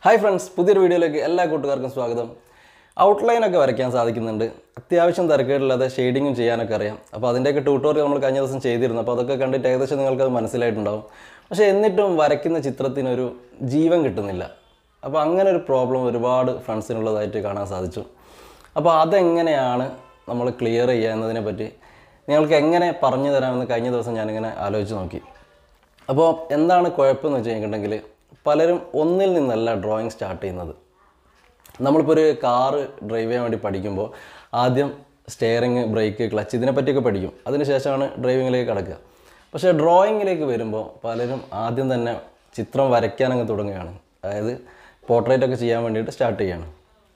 hi friends പുതിയൊരു വീഡിയോയിലേക്ക് എല്ലാ കൂട്ടുകാർക്കും സ്വാഗതം ഔട്ട്ലൈനൊക്കെ വരയ്ക്കാൻ സാധിക്കുന്നുണ്ട് അത്യാവശ്യം തിരക്കേടില്ലാതെ ഷെയ്ഡിങ്ങും ചെയ്യാനൊക്കെ അറിയാം അപ്പോൾ അതിൻ്റെയൊക്കെ ട്യൂട്ടോറിയൽ നമ്മൾ കഴിഞ്ഞ ദിവസം ചെയ്തിരുന്നു അപ്പോൾ അതൊക്കെ കണ്ടിട്ട് ഏകദേശം നിങ്ങൾക്കത് മനസ്സിലായിട്ടുണ്ടാവും പക്ഷേ എന്നിട്ടും വരയ്ക്കുന്ന ചിത്രത്തിനൊരു ജീവൻ കിട്ടുന്നില്ല അപ്പോൾ അങ്ങനെ ഒരു പ്രോബ്ലം ഒരുപാട് ഫ്രണ്ട്സിനുള്ളതായിട്ട് കാണാൻ സാധിച്ചു അപ്പോൾ അതെങ്ങനെയാണ് നമ്മൾ ക്ലിയർ ചെയ്യുക എന്നതിനെ പറ്റി നിങ്ങൾക്ക് എങ്ങനെ പറഞ്ഞു തരാമെന്ന് കഴിഞ്ഞ ദിവസം ഞാനിങ്ങനെ ആലോചിച്ച് നോക്കി അപ്പോൾ എന്താണ് കുഴപ്പമെന്ന് വെച്ച് കഴിഞ്ഞിട്ടുണ്ടെങ്കിൽ പലരും ഒന്നിൽ നിന്നല്ല ഡ്രോയിങ് സ്റ്റാർട്ട് ചെയ്യുന്നത് നമ്മളിപ്പോൾ ഒരു കാറ് ഡ്രൈവ് ചെയ്യാൻ വേണ്ടി പഠിക്കുമ്പോൾ ആദ്യം സ്റ്റെയറിങ് ബ്രേക്ക് ക്ലച്ച് ഇതിനെപ്പറ്റിയൊക്കെ പഠിക്കും അതിനുശേഷമാണ് ഡ്രൈവിങ്ങിലേക്ക് കിടക്കുക പക്ഷേ ഡ്രോയിങ്ങിലേക്ക് വരുമ്പോൾ പലരും ആദ്യം തന്നെ ചിത്രം വരയ്ക്കാനങ്ങ് തുടങ്ങുകയാണ് അതായത് പോർട്രേറ്റ് ഒക്കെ ചെയ്യാൻ വേണ്ടിയിട്ട് സ്റ്റാർട്ട് ചെയ്യുകയാണ്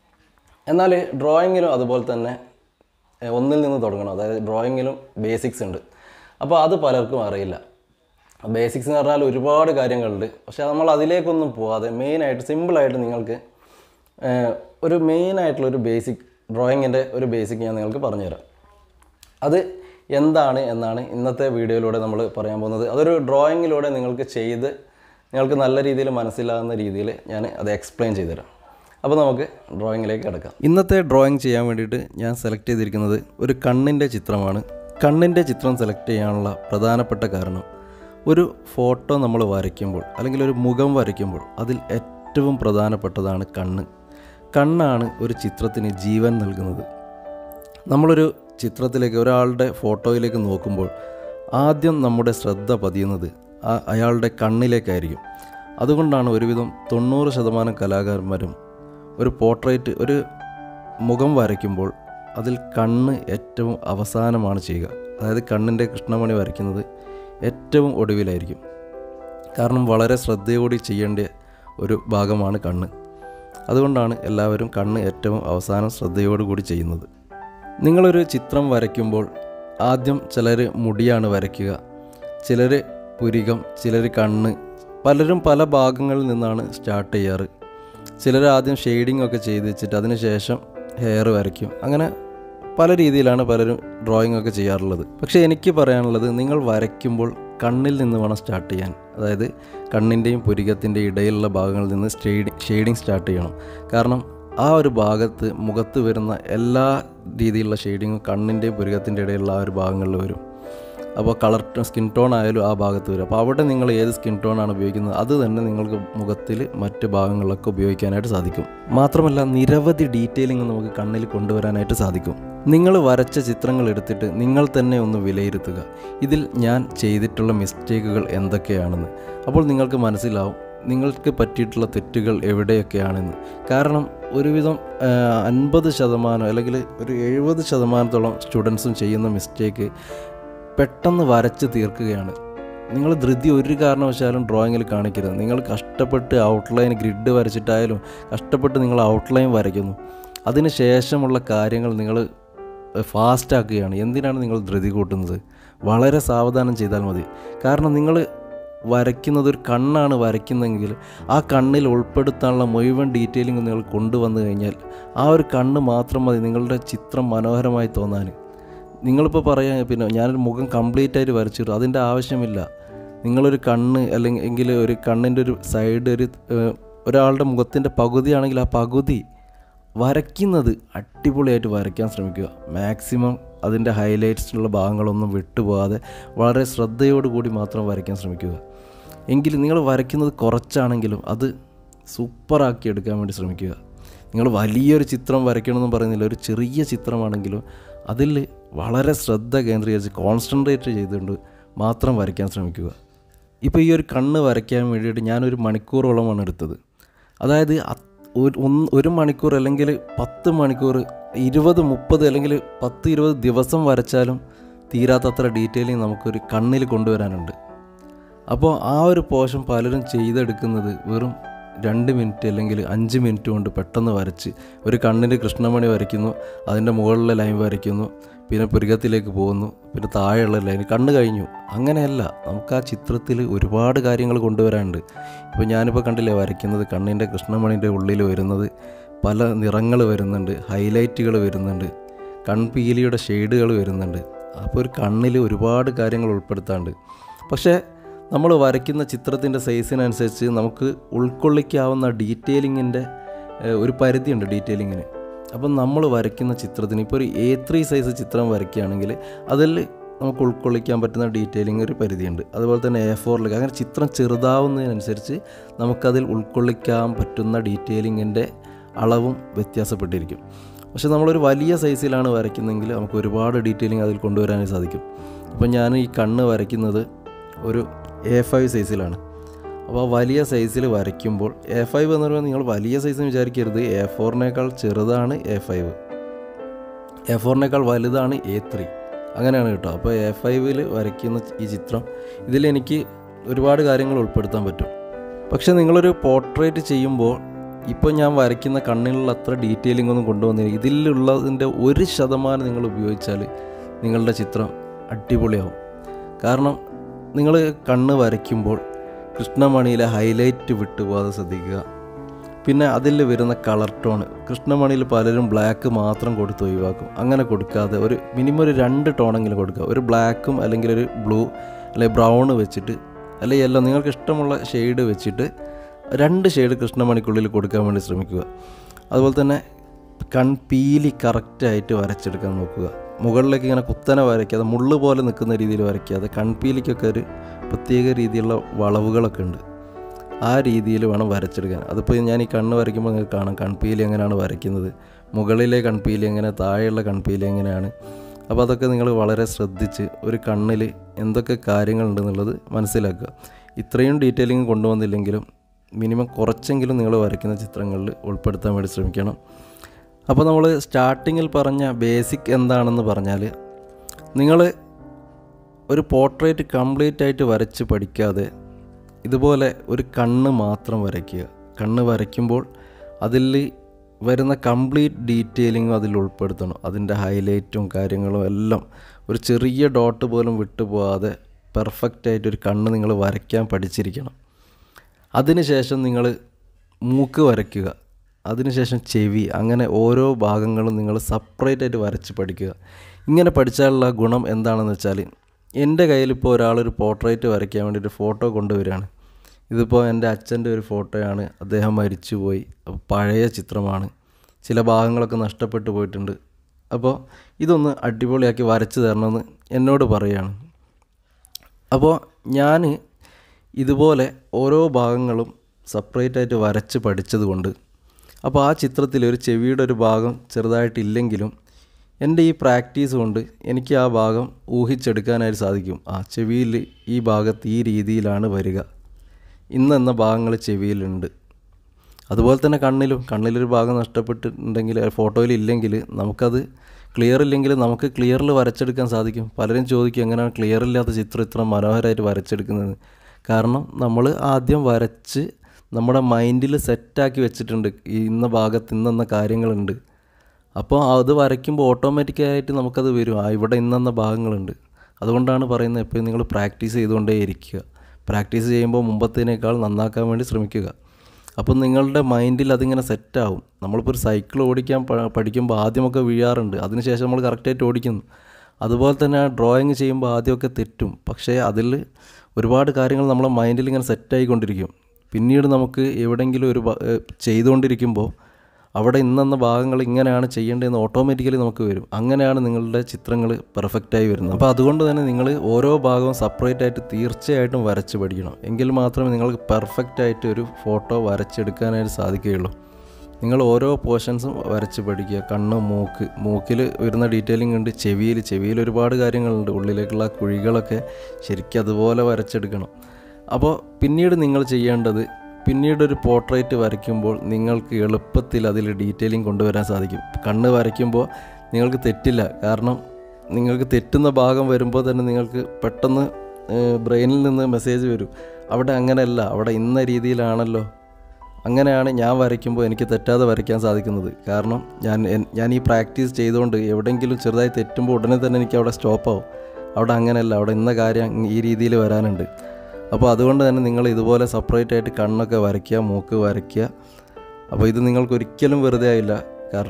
എന്നാൽ ഡ്രോയിങ്ങിലും അതുപോലെ തന്നെ എഹ്, ഒന്നിൽ നിന്ന് തുടങ്ങണം അതായത് ഡ്രോയിങ്ങിലും ബേസിക്സ് ഉണ്ട് അപ്പോൾ അത് പലർക്കും അറിയില്ല ബേസിക്സ് എന്ന് പറഞ്ഞാൽ ഒരുപാട് കാര്യങ്ങളുണ്ട് പക്ഷേ നമ്മൾ അതിലേക്കൊന്നും പോവാതെ മെയിനായിട്ട് സിമ്പിളായിട്ട് നിങ്ങൾക്ക് ഏഹ്, ഒരു മെയിനായിട്ടുള്ള ഒരു ബേസിക് ഡ്രോയിങ്ങിൻ്റെ ഒരു ബേസിക് ഞാൻ നിങ്ങൾക്ക് പറഞ്ഞുതരാം അത് എന്താണ് എന്നാണ് ഇന്നത്തെ വീഡിയോയിലൂടെ നമ്മൾ പറയാൻ പോകുന്നത് അതൊരു ഡ്രോയിങ്ങിലൂടെ നിങ്ങൾക്ക് ചെയ്ത് നിങ്ങൾക്ക് നല്ല രീതിയിൽ മനസ്സിലാകുന്ന രീതിയിൽ ഞാൻ അത് എക്സ്പ്ലെയിൻ ചെയ്തുതരാം അപ്പോൾ നമുക്ക് ഡ്രോയിങ്ങിലേക്ക് കിടക്കാം ഇന്നത്തെ ഡ്രോയിങ് ചെയ്യാൻ വേണ്ടിയിട്ട് ഞാൻ സെലക്ട് ചെയ്തിരിക്കുന്നത് ഒരു കണ്ണിൻ്റെ ചിത്രമാണ് കണ്ണിൻ്റെ ചിത്രം സെലക്ട് ചെയ്യാനുള്ള പ്രധാനപ്പെട്ട കാരണം ഒരു ഫോട്ടോ നമ്മൾ വരയ്ക്കുമ്പോൾ അല്ലെങ്കിൽ ഒരു മുഖം വരയ്ക്കുമ്പോൾ അതിൽ ഏറ്റവും പ്രധാനപ്പെട്ടതാണ് കണ്ണ് കണ്ണാണ് ഒരു ചിത്രത്തിന് ജീവൻ നൽകുന്നത് നമ്മളൊരു ചിത്രത്തിലേക്ക് ഒരാളുടെ ഫോട്ടോയിലേക്ക് നോക്കുമ്പോൾ ആദ്യം നമ്മുടെ ശ്രദ്ധ പതിയുന്നത് ആ അയാളുടെ കണ്ണിലേക്കായിരിക്കും അതുകൊണ്ടാണ് ഒരുവിധം തൊണ്ണൂറ് ശതമാനം കലാകാരന്മാരും ഒരു പോർട്രേറ്റ് ഒരു മുഖം വരയ്ക്കുമ്പോൾ അതിൽ കണ്ണ് ഏറ്റവും അവസാനമാണ് ചെയ്യുക അതായത് കണ്ണിൻ്റെ കൃഷ്ണമണി വരയ്ക്കുന്നത് ഏറ്റവും ഒടുവിലായിരിക്കും കാരണം വളരെ ശ്രദ്ധയോടെ ചെയ്യേണ്ട ഒരു ഭാഗമാണ് കണ്ണ് അതുകൊണ്ടാണ് എല്ലാവരും കണ്ണ് ഏറ്റവും അവസാനം ശ്രദ്ധയോടുകൂടി ചെയ്യുന്നത് നിങ്ങളൊരു ചിത്രം വരയ്ക്കുമ്പോൾ ആദ്യം ചിലർ മുടിയാണ് വരയ്ക്കുക ചിലർ പുരികം ചിലർ കണ്ണ് പലരും പല ഭാഗങ്ങളിൽ നിന്നാണ് സ്റ്റാർട്ട് ചെയ്യാറ് ചിലർ ആദ്യം ഷെയ്ഡിംഗ് ഒക്കെ ചെയ്ത് വെച്ചിട്ട് അതിന് ശേഷം ഹെയർ വരയ്ക്കും അങ്ങനെ പല രീതിയിലാണ് പലരും ഡ്രോയിങ് ഒക്കെ ചെയ്യാറുള്ളത് പക്ഷേ എനിക്ക് പറയാനുള്ളത് നിങ്ങൾ വരയ്ക്കുമ്പോൾ കണ്ണിൽ നിന്ന് വേണം സ്റ്റാർട്ട് ചെയ്യാൻ അതായത് കണ്ണിൻ്റെയും പുരികത്തിൻ്റെയും ഇടയിലുള്ള ഭാഗങ്ങളിൽ നിന്ന് ഷെയ്ഡിങ് ഷെയ്ഡിങ് സ്റ്റാർട്ട് ചെയ്യണം കാരണം ആ ഒരു ഭാഗത്ത് മുഖത്ത് വരുന്ന എല്ലാ രീതിയിലുള്ള ഷെയ്ഡിങ്ങും കണ്ണിൻ്റെയും പുരികത്തിൻ്റെ ഇടയിലുള്ള ആ ഒരു ഭാഗങ്ങളിൽ വരും അപ്പോൾ കളർ സ്കിൻ ടോൺ ആയാലും ആ ഭാഗത്ത് വരും അപ്പോൾ അവിടെ നിങ്ങൾ ഏത് സ്കിൻ ടോൺ ആണ് ഉപയോഗിക്കുന്നത് അത് തന്നെ നിങ്ങൾക്ക് മുഖത്തിൽ മറ്റ് ഭാഗങ്ങളിലൊക്കെ ഉപയോഗിക്കാനായിട്ട് സാധിക്കും മാത്രമല്ല നിരവധി ഡീറ്റെയിലിംഗ് നമുക്ക് കണ്ണിൽ കൊണ്ടുവരാനായിട്ട് സാധിക്കും നിങ്ങൾ വരച്ച ചിത്രങ്ങൾ എടുത്തിട്ട് നിങ്ങൾ തന്നെ ഒന്ന് വിലയിരുത്തുക ഇതിൽ ഞാൻ ചെയ്തിട്ടുള്ള മിസ്റ്റേക്കുകൾ എന്തൊക്കെയാണെന്ന് അപ്പോൾ നിങ്ങൾക്ക് മനസ്സിലാവും നിങ്ങൾക്ക് പറ്റിയിട്ടുള്ള തെറ്റുകൾ എവിടെയൊക്കെയാണെന്ന് കാരണം ഒരുവിധം അൻപത് ശതമാനം അല്ലെങ്കിൽ ഒരു എഴുപത് ശതമാനത്തോളം സ്റ്റുഡൻസും ചെയ്യുന്ന മിസ്റ്റേക്ക് പെട്ടെന്ന് വരച്ച് തീർക്കുകയാണ് നിങ്ങൾ ധൃതി ഒരു കാരണവശാലും ഡ്രോയിങ്ങിൽ കാണിക്കരുത് നിങ്ങൾ കഷ്ടപ്പെട്ട് ഔട്ട്ലൈൻ ഗ്രിഡ് വരച്ചിട്ടായാലും കഷ്ടപ്പെട്ട് നിങ്ങൾ ഔട്ട്ലൈൻ വരയ്ക്കുന്നു അതിന് ശേഷമുള്ള കാര്യങ്ങൾ നിങ്ങൾ ഫാസ്റ്റ് ആക്കുകയാണ് എന്തിനാണ് നിങ്ങൾ ധൃതി കൂട്ടുന്നത് വളരെ സാവധാനം ചെയ്താൽ മതി കാരണം നിങ്ങൾ വരയ്ക്കുന്നത് ഒരു കണ്ണാണ് വരയ്ക്കുന്നതെങ്കിൽ ആ കണ്ണിൽ ഉൾപ്പെടുത്താനുള്ള മുഴുവൻ ഡീറ്റെയിലിംഗ് നിങ്ങൾ കൊണ്ടുവന്നു കഴിഞ്ഞാൽ ആ ഒരു കണ്ണ് മാത്രം മതി നിങ്ങളുടെ ചിത്രം മനോഹരമായി തോന്നാൻ നിങ്ങളിപ്പോൾ പറയാൻ പിന്നെ ഞാനൊരു മുഖം കംപ്ലീറ്റ് ആയിട്ട് വരച്ചിട്ടു അതിൻ്റെ ആവശ്യമില്ല നിങ്ങളൊരു കണ്ണ് അല്ലെങ്കിൽ എങ്കിൽ ഒരു കണ്ണിൻ്റെ ഒരു സൈഡ് ഒരു ഏഹ്, ഒരാളുടെ മുഖത്തിൻ്റെ പകുതിയാണെങ്കിൽ ആ പകുതി വരയ്ക്കുന്നത് അടിപൊളിയായിട്ട് വരയ്ക്കാൻ ശ്രമിക്കുക മാക്സിമം അതിൻ്റെ ഹൈലൈറ്റ്സിലുള്ള ഭാഗങ്ങളൊന്നും വിട്ടുപോകാതെ വളരെ ശ്രദ്ധയോടുകൂടി മാത്രം വരയ്ക്കാൻ ശ്രമിക്കുക എങ്കിൽ നിങ്ങൾ വരയ്ക്കുന്നത് കുറച്ചാണെങ്കിലും അത് സൂപ്പറാക്കി എടുക്കാൻ വേണ്ടി ശ്രമിക്കുക നിങ്ങൾ വലിയൊരു ചിത്രം വരയ്ക്കണമെന്നും പറയുന്നില്ല ഒരു ചെറിയ ചിത്രമാണെങ്കിലും അതിൽ വളരെ ശ്രദ്ധ കേന്ദ്രീകരിച്ച് കോൺസെൻട്രേറ്റ് ചെയ്തുകൊണ്ട് മാത്രം വരയ്ക്കാൻ ശ്രമിക്കുക ഇപ്പോൾ ഈ ഒരു കണ്ണ് വരയ്ക്കാൻ വേണ്ടിയിട്ട് ഞാനൊരു മണിക്കൂറോളമാണ് എടുത്തത് അതായത് അത് ഒരു ഒന്ന് ഒരു മണിക്കൂർ അല്ലെങ്കിൽ പത്ത് മണിക്കൂർ ഇരുപത് മുപ്പത് അല്ലെങ്കിൽ പത്ത് ഇരുപത് ദിവസം വരച്ചാലും തീരാത്തത്ര ഡീറ്റെയിലിംഗ് നമുക്കൊരു കണ്ണിൽ കൊണ്ടുവരാനുണ്ട് അപ്പോൾ ആ ഒരു പോഷൻ പലരും ചെയ്തെടുക്കുന്നത് വെറും രണ്ട് മിനിറ്റ് അല്ലെങ്കിൽ അഞ്ച് മിനിറ്റ് കൊണ്ട് പെട്ടെന്ന് വരച്ച് ഒരു കണ്ണിൻ്റെ കൃഷ്ണമണി വരയ്ക്കുന്നു അതിൻ്റെ മുകളിലെ ലൈൻ വരയ്ക്കുന്നു പിന്നെ പുരുകത്തിലേക്ക് പോകുന്നു പിന്നെ താഴെയുള്ള ലൈൻ കണ്ണ് കഴിഞ്ഞു അങ്ങനെയല്ല നമുക്ക് ആ ചിത്രത്തിൽ ഒരുപാട് കാര്യങ്ങൾ കൊണ്ടുവരാനുണ്ട് ഇപ്പോൾ ഞാനിപ്പോൾ കണ്ടില്ലേ വരയ്ക്കുന്നത് കണ്ണിൻ്റെ കൃഷ്ണമണിൻ്റെ ഉള്ളിൽ വരുന്നത് പല നിറങ്ങൾ വരുന്നുണ്ട് ഹൈലൈറ്റുകൾ വരുന്നുണ്ട് കൺപീലിയുടെ ഷെയ്ഡുകൾ വരുന്നുണ്ട് അപ്പോൾ ഒരു കണ്ണിൽ ഒരുപാട് കാര്യങ്ങൾ ഉൾപ്പെടുത്താണ്ട് പക്ഷേ നമ്മൾ വരയ്ക്കുന്ന ചിത്രത്തിൻ്റെ സൈസിനനുസരിച്ച് നമുക്ക് ഉൾക്കൊള്ളിക്കാവുന്ന ഡീറ്റെയിലിങ്ങിൻ്റെ ഒരു പരിധിയുണ്ട് ഡീറ്റെയിലിങ്ങിന് അപ്പം നമ്മൾ വരയ്ക്കുന്ന ചിത്രത്തിന് ഇപ്പോൾ ഒരു എ ത്രീ സൈസ് ചിത്രം വരയ്ക്കുകയാണെങ്കിൽ അതിൽ നമുക്ക് ഉൾക്കൊള്ളിക്കാൻ പറ്റുന്ന ഡീറ്റെയിലിംഗ് ഒരു പരിധിയുണ്ട് അതുപോലെ തന്നെ എ ഫോറിലേക്ക് അങ്ങനെ ചിത്രം ചെറുതാവുന്നതിനനുസരിച്ച് നമുക്കതിൽ ഉൾക്കൊള്ളിക്കാൻ പറ്റുന്ന ഡീറ്റെയിലിങ്ങിൻ്റെ അളവും വ്യത്യാസപ്പെട്ടിരിക്കും പക്ഷേ നമ്മളൊരു വലിയ സൈസിലാണ് വരയ്ക്കുന്നതെങ്കിൽ നമുക്ക് ഒരുപാട് ഡീറ്റെയിലിംഗ് അതിൽ കൊണ്ടുവരാനായി സാധിക്കും അപ്പോൾ ഞാൻ ഈ കണ്ണ് വരയ്ക്കുന്നത് ഒരു എ ഫൈവ് സൈസിലാണ് അപ്പോൾ ആ വലിയ സൈസിൽ വരയ്ക്കുമ്പോൾ എ ഫൈവ് എന്ന് പറയുമ്പോൾ നിങ്ങൾ വലിയ സൈസ് എന്ന് വിചാരിക്കരുത് എ ഫോറിനേക്കാൾ ചെറുതാണ് എ ഫൈവ് എ ഫോറിനേക്കാൾ വലുതാണ് എ ത്രീ അങ്ങനെയാണ് കേട്ടോ അപ്പോൾ എ ഫൈവിൽ വരയ്ക്കുന്ന ഈ ചിത്രം ഇതിലെനിക്ക് ഒരുപാട് കാര്യങ്ങൾ ഉൾപ്പെടുത്താൻ പറ്റും പക്ഷേ നിങ്ങളൊരു പോർട്രേറ്റ് ചെയ്യുമ്പോൾ ഇപ്പോൾ ഞാൻ വരയ്ക്കുന്ന കണ്ണിലുള്ള അത്ര ഡീറ്റെയിലിംഗ് ഒന്നും കൊണ്ടുവന്നില്ല ഇതിലുള്ളതിൻ്റെ ഒരു ശതമാനം നിങ്ങൾ ഉപയോഗിച്ചാൽ നിങ്ങളുടെ ചിത്രം അടിപൊളിയാവും കാരണം നിങ്ങൾ കണ്ണ് വരയ്ക്കുമ്പോൾ കൃഷ്ണമണിയിലെ ഹൈലൈറ്റ് വിട്ടുപോകാതെ ശ്രദ്ധിക്കുക പിന്നെ അതിൽ വരുന്ന കളർ ടോൺ കൃഷ്ണമണിയിൽ പലരും ബ്ലാക്ക് മാത്രം കൊടുത്ത് ഒഴിവാക്കും അങ്ങനെ കൊടുക്കാതെ ഒരു മിനിമം ഒരു രണ്ട് ടോണെങ്കിലും കൊടുക്കുക ഒരു ബ്ലാക്കും അല്ലെങ്കിൽ ഒരു ബ്ലൂ അല്ലെങ്കിൽ ബ്രൗൺ വെച്ചിട്ട് അല്ലെങ്കിൽ യെല്ലോ നിങ്ങൾക്ക് ഇഷ്ടമുള്ള ഷെയ്ഡ് വെച്ചിട്ട് രണ്ട് ഷെയ്ഡ് കൃഷ്ണമണിക്കുള്ളിൽ കൊടുക്കാൻ വേണ്ടി ശ്രമിക്കുക അതുപോലെ തന്നെ കൺപീലി കറക്റ്റായിട്ട് വരച്ചെടുക്കാൻ നോക്കുക മുകളിലേക്ക് ഇങ്ങനെ കുത്തനെ വരയ്ക്കാതെ മുള്ളു പോലെ നിൽക്കുന്ന രീതിയിൽ വരയ്ക്കാതെ കൺപീലിക്കൊക്കെ ഒരു പ്രത്യേക രീതിയിലുള്ള വളവുകളൊക്കെ ഉണ്ട് ആ രീതിയിൽ വേണം വരച്ചെടുക്കാൻ അതിപ്പോൾ ഞാൻ ഈ കണ്ണ് വരയ്ക്കുമ്പോൾ നിങ്ങൾക്ക് കാണാം കൺപീലി എങ്ങനെയാണ് വരയ്ക്കുന്നത് മുകളിലെ കൺപീലി എങ്ങനെ താഴെയുള്ള കൺപീലി എങ്ങനെയാണ് അപ്പോൾ അതൊക്കെ നിങ്ങൾ വളരെ ശ്രദ്ധിച്ച് ഒരു കണ്ണിൽ എന്തൊക്കെ കാര്യങ്ങളുണ്ടെന്നുള്ളത് മനസ്സിലാക്കുക ഇത്രയും ഡീറ്റെയിലിംഗ് കൊണ്ടുവന്നില്ലെങ്കിലും മിനിമം കുറച്ചെങ്കിലും നിങ്ങൾ വരയ്ക്കുന്ന ചിത്രങ്ങളിൽ ഉൾപ്പെടുത്താൻ വേണ്ടി ശ്രമിക്കണം അപ്പോൾ നമ്മൾ സ്റ്റാർട്ടിങ്ങിൽ പറഞ്ഞ ബേസിക് എന്താണെന്ന് പറഞ്ഞാൽ നിങ്ങൾ ഒരു പോർട്രേറ്റ് കംപ്ലീറ്റ് ആയിട്ട് വരച്ച് പഠിക്കാതെ ഇതുപോലെ ഒരു കണ്ണ് മാത്രം വരയ്ക്കുക കണ്ണ് വരയ്ക്കുമ്പോൾ അതിൽ വരുന്ന കംപ്ലീറ്റ് ഡീറ്റെയിലിങ്ങും അതിൽ ഉൾപ്പെടുത്തണം അതിൻ്റെ ഹൈലൈറ്റും കാര്യങ്ങളും എല്ലാം ഒരു ചെറിയ ഡോട്ട് പോലും വിട്ടുപോകാതെ പെർഫെക്റ്റ് ആയിട്ട് ഒരു കണ്ണ് നിങ്ങൾ വരയ്ക്കാൻ പഠിച്ചിരിക്കണം അതിനുശേഷം നിങ്ങൾ മൂക്ക് വരയ്ക്കുക അതിനുശേഷം ചെവി അങ്ങനെ ഓരോ ഭാഗങ്ങളും നിങ്ങൾ സെപ്പറേറ്റ് ആയിട്ട് വരച്ച് പഠിക്കുക ഇങ്ങനെ പഠിച്ചാലുള്ള ഗുണം എന്താണെന്ന് വെച്ചാൽ എൻ്റെ കയ്യിലിപ്പോൾ ഒരാളൊരു പോർട്രേറ്റ് വരയ്ക്കാൻ വേണ്ടി ഒരു ഫോട്ടോ കൊണ്ടുവരികയാണ് ഇതിപ്പോൾ എൻ്റെ അച്ഛൻ്റെ ഒരു ഫോട്ടോയാണ് അദ്ദേഹം മരിച്ചുപോയി അപ്പോൾ പഴയ ചിത്രമാണ് ചില ഭാഗങ്ങളൊക്കെ നഷ്ടപ്പെട്ടു പോയിട്ടുണ്ട് അപ്പോൾ ഇതൊന്ന് അടിപൊളിയാക്കി വരച്ച് തരണമെന്ന് എന്നോട് പറയുകയാണ് അപ്പോൾ ഞാൻ ഇതുപോലെ ഓരോ ഭാഗങ്ങളും സെപ്പറേറ്റ് ആയിട്ട് വരച്ച് പഠിച്ചത് കൊണ്ട് അപ്പോൾ ആ ചിത്രത്തിൽ ഒരു ചെവിയുടെ ഒരു ഭാഗം ചെറുതായിട്ടില്ലെങ്കിലും എൻ്റെ ഈ പ്രാക്ടീസ് കൊണ്ട് എനിക്ക് ആ ഭാഗം ഊഹിച്ചെടുക്കാനായിട്ട് സാധിക്കും ആ ചെവിയിൽ ഈ ഭാഗത്ത് ഈ രീതിയിലാണ് വരിക ഇന്നെന്ന ഭാഗങ്ങൾ ചെവിയിലുണ്ട് അതുപോലെ തന്നെ കണ്ണിലും കണ്ണിലൊരു ഭാഗം നഷ്ടപ്പെട്ടിട്ടുണ്ടെങ്കിൽ ഫോട്ടോയിൽ ഇല്ലെങ്കിൽ നമുക്കത് ക്ലിയർ ഇല്ലെങ്കിൽ നമുക്ക് ക്ലിയറിൽ വരച്ചെടുക്കാൻ സാധിക്കും പലരും ചോദിക്കും എങ്ങനെയാണ് ക്ലിയർ ഇല്ലാത്ത ചിത്രം ഇത്ര മനോഹരമായിട്ട് വരച്ചെടുക്കുന്നത് കാരണം നമ്മൾ ആദ്യം വരച്ച് നമ്മുടെ മൈൻഡിൽ സെറ്റാക്കി വെച്ചിട്ടുണ്ട് ഈ ഇന്ന ഭാഗത്ത് ഇന്നെന്ന കാര്യങ്ങളുണ്ട് അപ്പോൾ അത് വരയ്ക്കുമ്പോൾ ഓട്ടോമാറ്റിക്കായിട്ട് നമുക്കത് വരും ആ ഇവിടെ ഇന്നെന്ന ഭാഗങ്ങളുണ്ട് അതുകൊണ്ടാണ് പറയുന്നത് എപ്പോഴും നിങ്ങൾ പ്രാക്ടീസ് ചെയ്തുകൊണ്ടേ ഇരിക്കുക പ്രാക്ടീസ് ചെയ്യുമ്പോൾ മുമ്പത്തേനേക്കാൾ നന്നാക്കാൻ വേണ്ടി ശ്രമിക്കുക അപ്പം നിങ്ങളുടെ മൈൻഡിൽ അതിങ്ങനെ സെറ്റാവും നമ്മളിപ്പോൾ ഒരു സൈക്കിൾ ഓടിക്കാൻ പ- പഠിക്കുമ്പോൾ ആദ്യമൊക്കെ വീഴാറുണ്ട് അതിനുശേഷം നമ്മൾ കറക്റ്റായിട്ട് ഓടിക്കുന്നു അതുപോലെ തന്നെ ഡ്രോയിങ് ചെയ്യുമ്പോൾ ആദ്യമൊക്കെ തെറ്റും പക്ഷേ അതിൽ ഒരുപാട് കാര്യങ്ങൾ നമ്മളെ മൈൻഡിൽ ഇങ്ങനെ സെറ്റായിക്കൊണ്ടിരിക്കും പിന്നീട് നമുക്ക് എവിടെയെങ്കിലും ഒരു ഭ- ഏഹ് ചെയ്തുകൊണ്ടിരിക്കുമ്പോൾ അവിടെ ഇന്നെന്ന ഭാഗങ്ങൾ ഇങ്ങനെയാണ് ചെയ്യേണ്ടതെന്ന് ഓട്ടോമാറ്റിക്കലി നമുക്ക് വരും അങ്ങനെയാണ് നിങ്ങളുടെ ചിത്രങ്ങൾ പെർഫെക്റ്റായി വരുന്നത് അപ്പോൾ അതുകൊണ്ട് തന്നെ നിങ്ങൾ ഓരോ ഭാഗവും സെപ്പറേറ്റ് ആയിട്ട് തീർച്ചയായിട്ടും വരച്ച് പഠിക്കണം എങ്കിൽ മാത്രമേ നിങ്ങൾക്ക് പെർഫെക്റ്റ് ആയിട്ട് ഒരു ഫോട്ടോ വരച്ചെടുക്കാനായിട്ട് സാധിക്കുകയുള്ളൂ നിങ്ങൾ ഓരോ പോർഷൻസും വരച്ച് പഠിക്കുക കണ്ണ് മൂക്ക് മൂക്കിൽ വരുന്ന ഡീറ്റെയിലിംഗ് ഉണ്ട് ചെവിയിൽ ചെവിയിൽ ഒരുപാട് കാര്യങ്ങളുണ്ട് ഉള്ളിലേക്കുള്ള കുഴികളൊക്കെ ശരിക്കും അതുപോലെ വരച്ചെടുക്കണം അപ്പോൾ പിന്നീട് നിങ്ങൾ ചെയ്യേണ്ടത് പിന്നീട് ഒരു പോർട്രേറ്റ് വരയ്ക്കുമ്പോൾ നിങ്ങൾക്ക് എളുപ്പത്തിൽ അതിൽ ഡീറ്റെയിലിംഗ് കൊണ്ടുവരാൻ സാധിക്കും കണ്ണ് വരയ്ക്കുമ്പോൾ നിങ്ങൾക്ക് തെറ്റില്ല കാരണം നിങ്ങൾക്ക് തെറ്റുന്ന ഭാഗം വരുമ്പോൾ തന്നെ നിങ്ങൾക്ക് പെട്ടെന്ന് ബ്രെയിനിൽ നിന്ന് മെസ്സേജ് വരും അവിടെ അങ്ങനെയല്ല അവിടെ ഇന്ന രീതിയിലാണല്ലോ അങ്ങനെയാണ് ഞാൻ വരയ്ക്കുമ്പോൾ എനിക്ക് തെറ്റാതെ വരയ്ക്കാൻ സാധിക്കുന്നത് കാരണം ഞാൻ എൻ- ഞാൻ ഈ പ്രാക്ടീസ് ചെയ്തുകൊണ്ട് എവിടെയെങ്കിലും ചെറുതായി തെറ്റുമ്പോൾ ഉടനെ തന്നെ എനിക്ക് അവിടെ സ്റ്റോപ്പാവും അവിടെ അങ്ങനെയല്ല അവിടെ ഇന്ന കാര്യം ഈ രീതിയിൽ വരാനുണ്ട് അപ്പോൾ അതുകൊണ്ട് തന്നെ നിങ്ങൾ ഇതുപോലെ സെപ്പറേറ്റ് ആയിട്ട് കണ്ണൊക്കെ വരയ്ക്കുക മൂക്ക് വരയ്ക്കുക അപ്പോൾ ഇത് നിങ്ങൾക്ക് ഒരിക്കലും വെറുതെ ആയില്ല കാരണം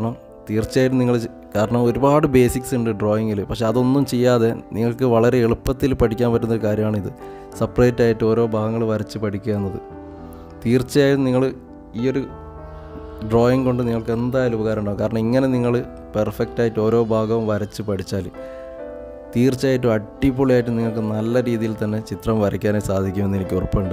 തീർച്ചയായിട്ടും നിങ്ങൾ ചെ- കാരണം ഒരുപാട് ബേസിക്സ് ഉണ്ട് ഡ്രോയിങ്ങിൽ പക്ഷെ അതൊന്നും ചെയ്യാതെ നിങ്ങൾക്ക് വളരെ എളുപ്പത്തിൽ പഠിക്കാൻ പറ്റുന്ന ഒരു കാര്യമാണിത് സെപ്പറേറ്റ് ആയിട്ട് ഓരോ ഭാഗങ്ങൾ വരച്ച് പഠിക്കുക എന്നത് തീർച്ചയായും നിങ്ങൾ ഈ ഒരു ഡ്രോയിങ് കൊണ്ട് നിങ്ങൾക്ക് എന്തായാലും ഉപകാരം ഉണ്ടാകും കാരണം ഇങ്ങനെ നിങ്ങൾ പെർഫെക്റ്റ് ആയിട്ട് ഓരോ ഭാഗവും വരച്ച് പഠിച്ചാൽ തീർച്ചയായിട്ടും അടിപൊളിയായിട്ട് നിങ്ങൾക്ക് നല്ല രീതിയിൽ തന്നെ ചിത്രം വരയ്ക്കാനേ സാധിക്കുമെന്ന് എനിക്ക് ഉറപ്പുണ്ട്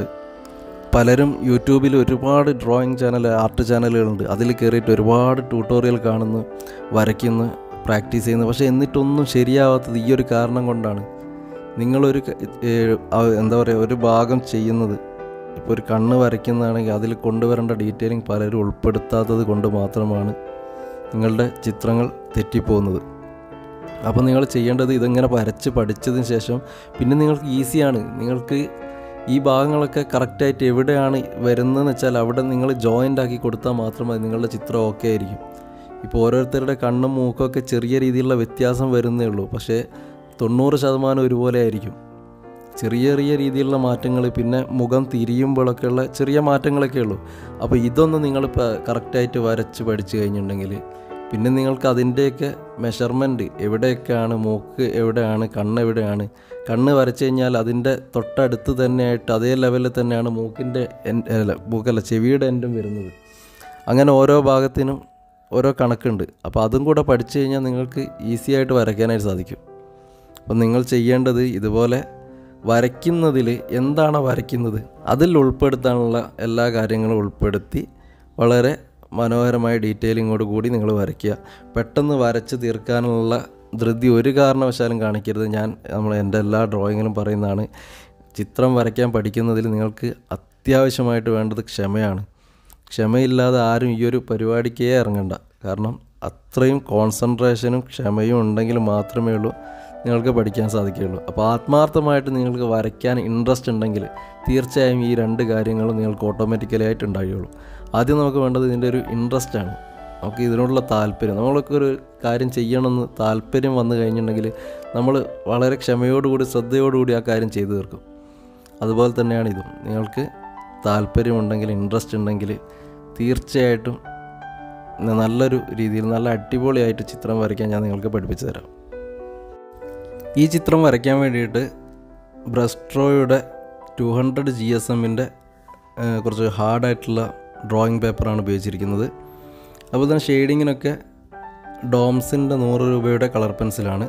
പലരും യൂട്യൂബിൽ ഒരുപാട് ഡ്രോയിങ് ചാനൽ ആർട്ട് ചാനലുകളുണ്ട് അതിൽ കയറിയിട്ട് ഒരുപാട് ട്യൂട്ടോറിയൽ കാണുന്നു വരയ്ക്കുന്നു പ്രാക്ടീസ് ചെയ്യുന്നു പക്ഷേ എന്നിട്ടൊന്നും ശരിയാവാത്തത് ഈ ഒരു കാരണം കൊണ്ടാണ് നിങ്ങളൊരു ക- ഏഹ് ആ എന്താ പറയുക ഒരു ഭാഗം ചെയ്യുന്നത് ഇപ്പോൾ ഒരു കണ്ണ് വരയ്ക്കുന്നതാണെങ്കിൽ അതിൽ കൊണ്ടുവരേണ്ട ഡീറ്റെയിലിംഗ് പലരും ഉൾപ്പെടുത്താത്തത് കൊണ്ട് മാത്രമാണ് നിങ്ങളുടെ ചിത്രങ്ങൾ തെറ്റിപ്പോകുന്നത് അപ്പോൾ നിങ്ങൾ ചെയ്യേണ്ടത് ഇതിങ്ങനെ വരച്ച് പഠിച്ചതിന് ശേഷം പിന്നെ നിങ്ങൾക്ക് ഈസിയാണ് നിങ്ങൾക്ക് ഈ ഭാഗങ്ങളൊക്കെ കറക്റ്റായിട്ട് എവിടെയാണ് വരുന്നതെന്ന് വെച്ചാൽ അവിടെ നിങ്ങൾ ജോയിൻ്റ് ആക്കി കൊടുത്താൽ മാത്രം മതി നിങ്ങളുടെ ചിത്രം ഓക്കെ ആയിരിക്കും ഇപ്പോൾ ഓരോരുത്തരുടെ കണ്ണും മൂക്കൊക്കെ ചെറിയ രീതിയിലുള്ള വ്യത്യാസം വരുന്നേ ഉള്ളൂ പക്ഷേ തൊണ്ണൂറ് ശതമാനം ഒരുപോലെ ആയിരിക്കും ചെറിയ ചെറിയ രീതിയിലുള്ള മാറ്റങ്ങൾ പിന്നെ മുഖം തിരിയുമ്പോഴൊക്കെയുള്ള ചെറിയ മാറ്റങ്ങളൊക്കെ ഉള്ളൂ അപ്പോൾ ഇതൊന്നും നിങ്ങളിപ്പോൾ കറക്റ്റായിട്ട് വരച്ച് പഠിച്ചു കഴിഞ്ഞിട്ടുണ്ടെങ്കിൽ പിന്നെ നിങ്ങൾക്ക് അതിൻ്റെയൊക്കെ മെഷർമെൻറ്റ് എവിടെയൊക്കെയാണ് മൂക്ക് എവിടെയാണ് കണ്ണ് എവിടെയാണ് കണ്ണ് വരച്ച് കഴിഞ്ഞാൽ അതിൻ്റെ തൊട്ടടുത്ത് തന്നെയായിട്ട് അതേ ലെവലിൽ തന്നെയാണ് മൂക്കിൻ്റെ എൻ അല്ല മൂക്കല്ല ചെവിയുടെ എൻഡും വരുന്നത് അങ്ങനെ ഓരോ ഭാഗത്തിനും ഓരോ കണക്കുണ്ട് അപ്പോൾ അതും കൂടെ പഠിച്ചു കഴിഞ്ഞാൽ നിങ്ങൾക്ക് ഈസി ആയിട്ട് വരയ്ക്കാനായിട്ട് സാധിക്കും അപ്പം നിങ്ങൾ ചെയ്യേണ്ടത് ഇതുപോലെ വരയ്ക്കുന്നതിൽ എന്താണ് വരയ്ക്കുന്നത് അതിൽ ഉൾപ്പെടുത്താനുള്ള എല്ലാ കാര്യങ്ങളും ഉൾപ്പെടുത്തി വളരെ മനോഹരമായ ഡീറ്റെയിലിങ്ങോട് കൂടി നിങ്ങൾ വരയ്ക്കുക പെട്ടെന്ന് വരച്ച് തീർക്കാനുള്ള ധൃതി ഒരു കാരണവശാലും കാണിക്കരുത് ഞാൻ നമ്മൾ എൻ്റെ എല്ലാ ഡ്രോയിങ്ങിലും പറയുന്നതാണ് ചിത്രം വരയ്ക്കാൻ പഠിക്കുന്നതിൽ നിങ്ങൾക്ക് അത്യാവശ്യമായിട്ട് വേണ്ടത് ക്ഷമയാണ് ക്ഷമയില്ലാതെ ആരും ഈ ഒരു പരിപാടിക്കേ ഇറങ്ങണ്ട കാരണം അത്രയും കോൺസെൻട്രേഷനും ക്ഷമയും ഉണ്ടെങ്കിൽ മാത്രമേ ഉള്ളൂ നിങ്ങൾക്ക് പഠിക്കാൻ സാധിക്കുകയുള്ളൂ അപ്പോൾ ആത്മാർത്ഥമായിട്ട് നിങ്ങൾക്ക് വരയ്ക്കാൻ ഇൻട്രസ്റ്റ് ഉണ്ടെങ്കിൽ തീർച്ചയായും ഈ രണ്ട് കാര്യങ്ങളും നിങ്ങൾക്ക് ഓട്ടോമാറ്റിക്കലി ആയിട്ട് ഉണ്ടാവുകയുള്ളൂ ആദ്യം നമുക്ക് വേണ്ടത് ഇതിൻ്റെ ഒരു ഇൻട്രസ്റ്റ് ആണ് നമുക്ക് ഇതിനോടുള്ള താല്പര്യം നമ്മളൊക്കെ ഒരു കാര്യം ചെയ്യണമെന്ന് താല്പര്യം വന്നു കഴിഞ്ഞിട്ടുണ്ടെങ്കിൽ നമ്മൾ വളരെ ക്ഷമയോടുകൂടി ശ്രദ്ധയോടുകൂടി ആ കാര്യം ചെയ്തു തീർക്കും അതുപോലെ തന്നെയാണ് ഇതും നിങ്ങൾക്ക് താല്പര്യമുണ്ടെങ്കിൽ ഇൻട്രസ്റ്റ് ഉണ്ടെങ്കിൽ തീർച്ചയായിട്ടും ന- നല്ലൊരു രീതിയിൽ നല്ല അടിപൊളിയായിട്ട് ചിത്രം വരയ്ക്കാൻ ഞാൻ നിങ്ങൾക്ക് പഠിപ്പിച്ചു തരാം ഈ ചിത്രം വരയ്ക്കാൻ വേണ്ടിയിട്ട് ബ്രസ്ട്രോയുടെ ടു ഹൺഡ്രഡ് ജി എസ് എമ്മിൻ്റെ കുറച്ച് ഹാർഡായിട്ടുള്ള ഡ്രോയിങ് പേപ്പറാണ് ഉപയോഗിച്ചിരിക്കുന്നത് അപ്പോൾ തന്നെ ഷെയ്ഡിങ്ങിനൊക്കെ ഡോംസിൻ്റെ നൂറ് രൂപയുടെ കളർ പെൻസിലാണ്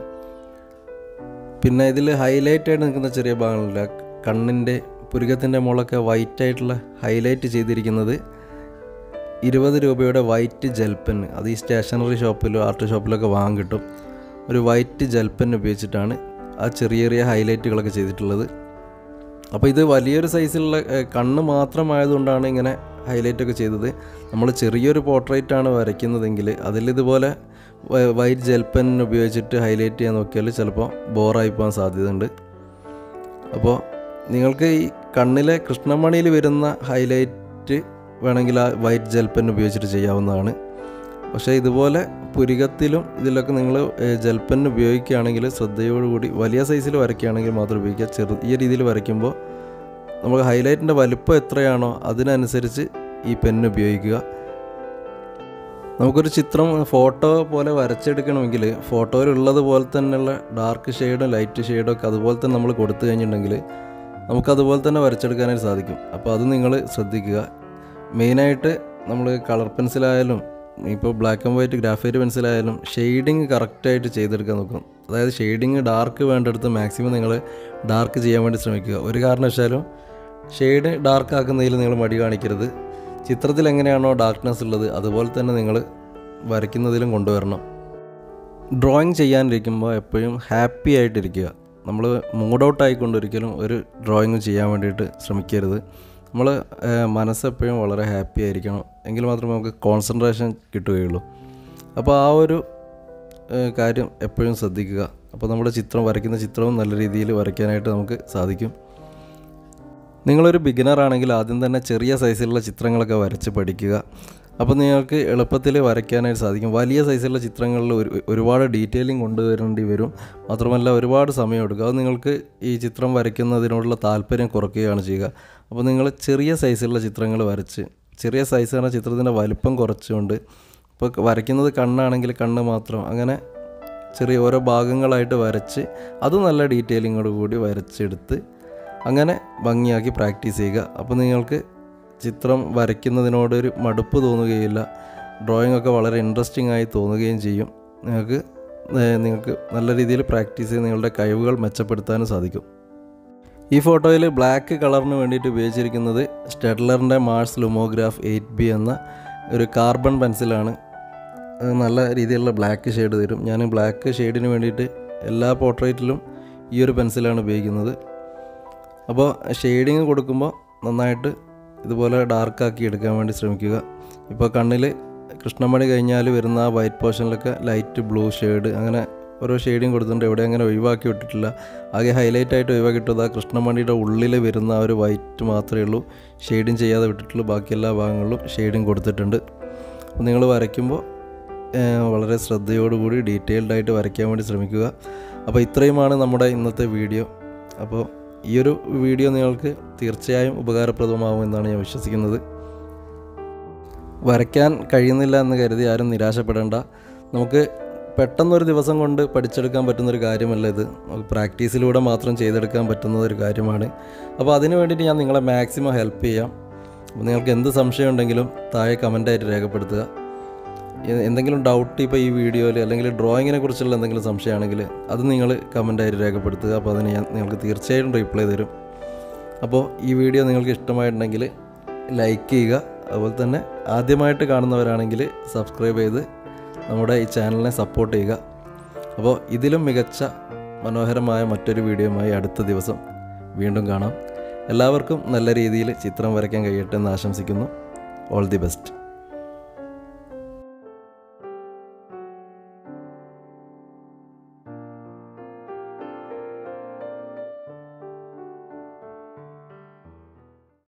പിന്നെ ഇതിൽ ഹൈലൈറ്റ് ആയിട്ട് നിൽക്കുന്ന ചെറിയ ഭാഗങ്ങളില്ല കണ്ണിൻ്റെ പുരുകത്തിൻ്റെ മുകളൊക്കെ വൈറ്റ് ആയിട്ടുള്ള ഹൈലൈറ്റ് ചെയ്തിരിക്കുന്നത് ഇരുപത് രൂപയുടെ വൈറ്റ് ജെൽ പെൻ അത് ഈ സ്റ്റേഷനറി ഷോപ്പിലോ ആർട്ട് ഷോപ്പിലൊക്കെ വാങ്ങാൻ കിട്ടും ഒരു വൈറ്റ് ജെൽ പെൻ ഉപയോഗിച്ചിട്ടാണ് ആ ചെറിയ ചെറിയ ഹൈലൈറ്റുകളൊക്കെ ചെയ്തിട്ടുള്ളത് അപ്പോൾ ഇത് വലിയൊരു സൈസിലുള്ള ഏഹ്, കണ്ണ് മാത്രമായതുകൊണ്ടാണ് ഇങ്ങനെ ഹൈലൈറ്റ് ഒക്കെ ചെയ്തത് നമ്മൾ ചെറിയൊരു പോർട്രേറ്റ് ആണ് വരയ്ക്കുന്നതെങ്കിൽ അതിലിതുപോലെ വ- വൈറ്റ് ജെൽ പെൻ ഉപയോഗിച്ചിട്ട് ഹൈലൈറ്റ് ചെയ്യാൻ നോക്കിയാൽ ചിലപ്പോൾ ബോറായി പോകാൻ സാധ്യതയുണ്ട് അപ്പോൾ നിങ്ങൾക്ക് ഈ കണ്ണിലെ കൃഷ്ണമണിയിൽ വരുന്ന ഹൈലൈറ്റ് വേണമെങ്കിൽ ആ വൈറ്റ് ജെൽ പെൻ ഉപയോഗിച്ചിട്ട് ചെയ്യാവുന്നതാണ് പക്ഷേ ഇതുപോലെ പുരികത്തിലും ഇതിലൊക്കെ നിങ്ങൾ ജെൽ പെൻ ഉപയോഗിക്കുകയാണെങ്കിൽ ശ്രദ്ധയോടുകൂടി വലിയ സൈസിൽ വരയ്ക്കുകയാണെങ്കിൽ മാത്രം ഉപയോഗിക്കുക ചെറിയ രീതിയിൽ വരയ്ക്കുമ്പോൾ നമുക്ക് ഹൈലൈറ്റിൻ്റെ വലുപ്പം എത്രയാണോ അതിനനുസരിച്ച് ഈ പെൻ ഉപയോഗിക്കുക നമുക്കൊരു ചിത്രം ഫോട്ടോ പോലെ വരച്ചെടുക്കണമെങ്കിൽ ഫോട്ടോയിലുള്ളത് പോലെ തന്നെയുള്ള ഡാർക്ക് ഷെയ്ഡും ലൈറ്റ് ഷെയ്ഡും ഒക്കെ അതുപോലെ തന്നെ നമ്മൾ കൊടുത്തു കഴിഞ്ഞിട്ടുണ്ടെങ്കിൽ നമുക്കതുപോലെ തന്നെ വരച്ചെടുക്കാനായിട്ട് സാധിക്കും അപ്പോൾ അത് നിങ്ങൾ ശ്രദ്ധിക്കുക മെയിനായിട്ട് നമ്മൾ കളർ പെൻസിലായാലും ഇപ്പോൾ ബ്ലാക്ക് ആൻഡ് വൈറ്റ് ഗ്രാഫൈറ്റ് പെൻസിലായാലും ഷെയ്ഡിങ് കറക്റ്റായിട്ട് ചെയ്തെടുക്കാൻ നോക്കും അതായത് ഷെയ്ഡിങ് ഡാർക്ക് വേണ്ടെടുത്ത് മാക്സിമം നിങ്ങൾ ഡാർക്ക് ചെയ്യാൻ വേണ്ടി ശ്രമിക്കുക ഒരു കാരണവശാലും ഷെയ്ഡ് ഡാർക്ക് ആക്കുന്നതിൽ നിങ്ങൾ മടി കാണിക്കരുത് ചിത്രത്തിൽ എങ്ങനെയാണോ ഡാർക്ക്നെസ് ഉള്ളത് അതുപോലെ തന്നെ നിങ്ങൾ വരയ്ക്കുന്നതിലും കൊണ്ടുവരണം ഡ്രോയിങ് ചെയ്യാനിരിക്കുമ്പോൾ എപ്പോഴും ഹാപ്പി ആയിട്ടിരിക്കുക നമ്മൾ മൂഡ് ഔട്ട് ആയിക്കൊണ്ടൊരിക്കലും ഒരു ഡ്രോയിങ് ചെയ്യാൻ വേണ്ടിയിട്ട് ശ്രമിക്കരുത് നമ്മൾ മനസ്സെപ്പോഴും വളരെ ഹാപ്പി ആയിരിക്കണം എങ്കിൽ മാത്രമേ നമുക്ക് കോൺസെൻട്രേഷൻ കിട്ടുകയുള്ളൂ അപ്പോൾ ആ ഒരു ഏഹ്, കാര്യം എപ്പോഴും ശ്രദ്ധിക്കുക അപ്പോൾ നമ്മുടെ ചിത്രം വരയ്ക്കുന്ന ചിത്രവും നല്ല രീതിയിൽ വരയ്ക്കാനായിട്ട് നമുക്ക് സാധിക്കും നിങ്ങളൊരു ബിഗിനർ ആണെങ്കിൽ ആദ്യം തന്നെ ചെറിയ സൈസിലുള്ള ചിത്രങ്ങളൊക്കെ വരച്ച് പഠിക്കുക അപ്പോൾ നിങ്ങൾക്ക് എളുപ്പത്തിൽ വരയ്ക്കാനായിട്ട് സാധിക്കും വലിയ സൈസിലുള്ള ചിത്രങ്ങളിൽ ഒരു ഒരുപാട് ഡീറ്റെയിലിംഗ് കൊണ്ടുവരേണ്ടി വരും മാത്രമല്ല ഒരുപാട് സമയം എടുക്കും അത് നിങ്ങൾക്ക് ഈ ചിത്രം വരയ്ക്കുന്നതിനോടുള്ള താല്പര്യം കുറയ്ക്കുകയാണ് ചെയ്യുക അപ്പോൾ നിങ്ങൾ ചെറിയ സൈസിലുള്ള ചിത്രങ്ങൾ വരച്ച് ചെറിയ സൈസ് പറഞ്ഞാൽ ചിത്രത്തിൻ്റെ വലിപ്പം കുറച്ചുകൊണ്ട് ഇപ്പോൾ വരയ്ക്കുന്നത് കണ്ണാണെങ്കിൽ കണ്ണ് മാത്രം അങ്ങനെ ചെറിയ ഓരോ ഭാഗങ്ങളായിട്ട് വരച്ച് അത് നല്ല ഡീറ്റെയിലിങ്ങോട് കൂടി വരച്ചെടുത്ത് അങ്ങനെ ഭംഗിയാക്കി പ്രാക്ടീസ് ചെയ്യുക അപ്പോൾ നിങ്ങൾക്ക് ചിത്രം വരയ്ക്കുന്നതിനോടൊരു മടുപ്പ് തോന്നുകയില്ല ഡ്രോയിങ് ഒക്കെ വളരെ ഇൻട്രസ്റ്റിംഗ് ആയി തോന്നുകയും ചെയ്യും നിങ്ങൾക്ക് ഏഹ്, നിങ്ങൾക്ക് നല്ല രീതിയിൽ പ്രാക്ടീസ് ചെയ്ത് നിങ്ങളുടെ കഴിവുകൾ മെച്ചപ്പെടുത്താനും സാധിക്കും ഈ ഫോട്ടോയിൽ ബ്ലാക്ക് കളറിന് വേണ്ടിയിട്ട് ഉപയോഗിച്ചിരിക്കുന്നത് സ്റ്റെഡ്ലറിൻ്റെ മാർസ് ലുമോഗ്രാഫ് എയ്റ്റ് ബി എന്ന ഒരു കാർബൺ പെൻസിലാണ് അത് നല്ല രീതിയിലുള്ള ബ്ലാക്ക് ഷെയ്ഡ് തരും ഞാൻ ബ്ലാക്ക് ഷെയ്ഡിന് വേണ്ടിയിട്ട് എല്ലാ പോർട്രേറ്റിലും ഈ ഒരു പെൻസിലാണ് ഉപയോഗിക്കുന്നത് അപ്പോൾ ഷെയ്ഡിങ് കൊടുക്കുമ്പോൾ നന്നായിട്ട് ഇതുപോലെ ഡാർക്കാക്കി എടുക്കാൻ വേണ്ടി ശ്രമിക്കുക ഇപ്പോൾ കണ്ണിൽ കൃഷ്ണമണി കഴിഞ്ഞാൽ വരുന്ന ആ വൈറ്റ് പോർഷനിലൊക്കെ ലൈറ്റ് ബ്ലൂ ഷെയ്ഡ് അങ്ങനെ ഓരോ ഷെയ്ഡിങ് കൊടുത്തിട്ടുണ്ട് എവിടെ അങ്ങനെ ഒഴിവാക്കി വിട്ടിട്ടില്ല ആകെ ഹൈലൈറ്റ് ആയിട്ട് ഒഴിവാക്കിയിട്ടത് ആ കൃഷ്ണമണിയുടെ ഉള്ളിൽ വരുന്ന ആ ഒരു വൈറ്റ് മാത്രമേ ഉള്ളൂ ഷെയ്ഡിങ് ചെയ്യാതെ വിട്ടിട്ടുള്ളൂ ബാക്കി എല്ലാ ഭാഗങ്ങളിലും ഷെയ്ഡിങ് കൊടുത്തിട്ടുണ്ട് അപ്പോൾ നിങ്ങൾ വരയ്ക്കുമ്പോൾ ഏഹ്, വളരെ ശ്രദ്ധയോടുകൂടി ഡീറ്റെയിൽഡ് ആയിട്ട് വരയ്ക്കാൻ വേണ്ടി ശ്രമിക്കുക അപ്പോൾ ഇത്രയുമാണ് നമ്മുടെ ഇന്നത്തെ വീഡിയോ അപ്പോൾ ഈ ഒരു വീഡിയോ നിങ്ങൾക്ക് തീർച്ചയായും ഉപകാരപ്രദമാകുമെന്നാണ് ഞാൻ വിശ്വസിക്കുന്നത് വരയ്ക്കാൻ കഴിയുന്നില്ല എന്ന് കരുതി ആരും നിരാശപ്പെടേണ്ട നമുക്ക് പെട്ടെന്നൊരു ദിവസം കൊണ്ട് പഠിച്ചെടുക്കാൻ പറ്റുന്നൊരു കാര്യമല്ല ഇത് നമുക്ക് പ്രാക്ടീസിലൂടെ മാത്രം ചെയ്തെടുക്കാൻ പറ്റുന്ന ഒരു കാര്യമാണ് അപ്പോൾ അതിന് വേണ്ടിയിട്ട് ഞാൻ നിങ്ങളെ മാക്സിമം ഹെൽപ്പ് ചെയ്യാം അപ്പോൾ നിങ്ങൾക്ക് എന്ത് സംശയം ഉണ്ടെങ്കിലും താഴെ കമൻ്റായിട്ട് രേഖപ്പെടുത്തുക എ- എന്തെങ്കിലും ഡൗട്ട് ഇപ്പോൾ ഈ വീഡിയോയിൽ അല്ലെങ്കിൽ ഡ്രോയിങ്ങിനെ കുറിച്ചുള്ള എന്തെങ്കിലും സംശയമാണെങ്കിൽ അത് നിങ്ങൾ കമൻ്റായിട്ട് രേഖപ്പെടുത്തുക അപ്പോൾ അതിന് ഞാൻ നിങ്ങൾക്ക് തീർച്ചയായിട്ടും റിപ്ലൈ തരും അപ്പോൾ ഈ വീഡിയോ നിങ്ങൾക്ക് ഇഷ്ടമായിട്ടുണ്ടെങ്കിൽ ലൈക്ക് ചെയ്യുക അതുപോലെ തന്നെ ആദ്യമായിട്ട് കാണുന്നവരാണെങ്കിൽ സബ്സ്ക്രൈബ് ചെയ്ത് നമ്മുടെ ഈ ചാനലിനെ സപ്പോർട്ട് ചെയ്യുക അപ്പോൾ ഇതിലും മികച്ച മനോഹരമായ മറ്റൊരു വീഡിയോയുമായി അടുത്ത ദിവസം വീണ്ടും കാണാം എല്ലാവർക്കും നല്ല രീതിയിൽ ചിത്രം വരയ്ക്കാൻ കഴിയട്ടെ എന്ന് ആശംസിക്കുന്നു ഓൾ ദി ബെസ്റ്റ്